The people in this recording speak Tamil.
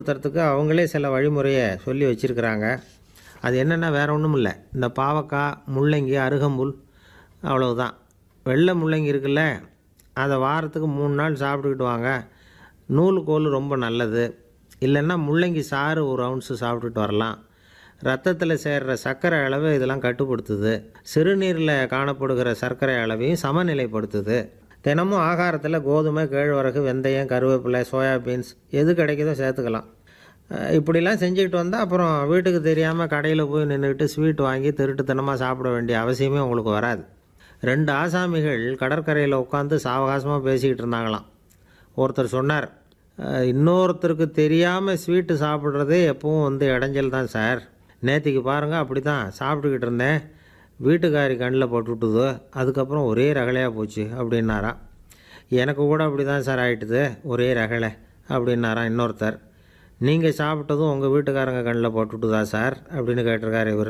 தரத்துக்கு அவங்களே சில வழிமுறையை சொல்லி வச்சுருக்கிறாங்க அது என்னென்னா வேறு ஒன்றும் இல்லை இந்த பாவக்காய் முள்ளங்கி அருகம்புல் அவ்வளவுதான் வெள்ளை முள்ளங்கி இருக்குல்ல அதை வாரத்துக்கு மூணு நாள் சாப்பிட்டுக்கிட்டு வாங்க நூலுக்கோல் ரொம்ப நல்லது இல்லைன்னா முள்ளங்கி சாறு ஒரு அவுன்ஸு சாப்பிட்டுட்டு வரலாம் ரத்தத்தில் சேர்கிற சர்க்கரை அளவு இதெல்லாம் கட்டுப்படுத்துது சிறுநீரில் காணப்படுகிற சர்க்கரை அளவையும் சமநிலைப்படுத்துது தினமும் ஆகாரத்தில் கோதுமை கேழ்வரகு வெந்தயம் கருவேப்பிலை சோயாபீன்ஸ் எது கிடைக்குதோ சேர்த்துக்கலாம் அஹ் இப்படிலாம் செஞ்சுக்கிட்டு வந்தால் அப்புறம் வீட்டுக்கு தெரியாமல் கடையில் போய் நின்றுக்கிட்டு ஸ்வீட் வாங்கி திருட்டுத்தனமாக சாப்பிட வேண்டிய அவசியமே உங்களுக்கு வராது ரெண்டு ஆசாமிகள் கடற்கரையில் உட்காந்து சாவகாசமாக பேசிக்கிட்டு இருந்தாங்களாம் ஒருத்தர் சொன்னார் "அஹ், இன்னொருத்தருக்கு தெரியாமல் ஸ்வீட்டு சாப்பிட்றதே எப்பவும் வந்து இடைஞ்சல் தான் சார் நேத்திக்கு பாருங்கள் அப்படி தான் சாப்பிட்டுக்கிட்டு இருந்தேன் வீட்டுக்காரி கண்ணில் போட்டுவிட்டுது அதுக்கப்புறம் ஒரே ரகலையாக போச்சு அப்படின்னாராம் எனக்கு கூட அப்படி தான் சார் ஆயிட்டுது ஒரே ரகலை அப்படின்னாராம் இன்னொருத்தர் நீங்கள் சாப்பிட்டதும் உங்கள் வீட்டுக்காரங்க கண்ணில் போட்டுவிட்டுதா சார் அப்படின்னு கேட்டிருக்காரு இவர்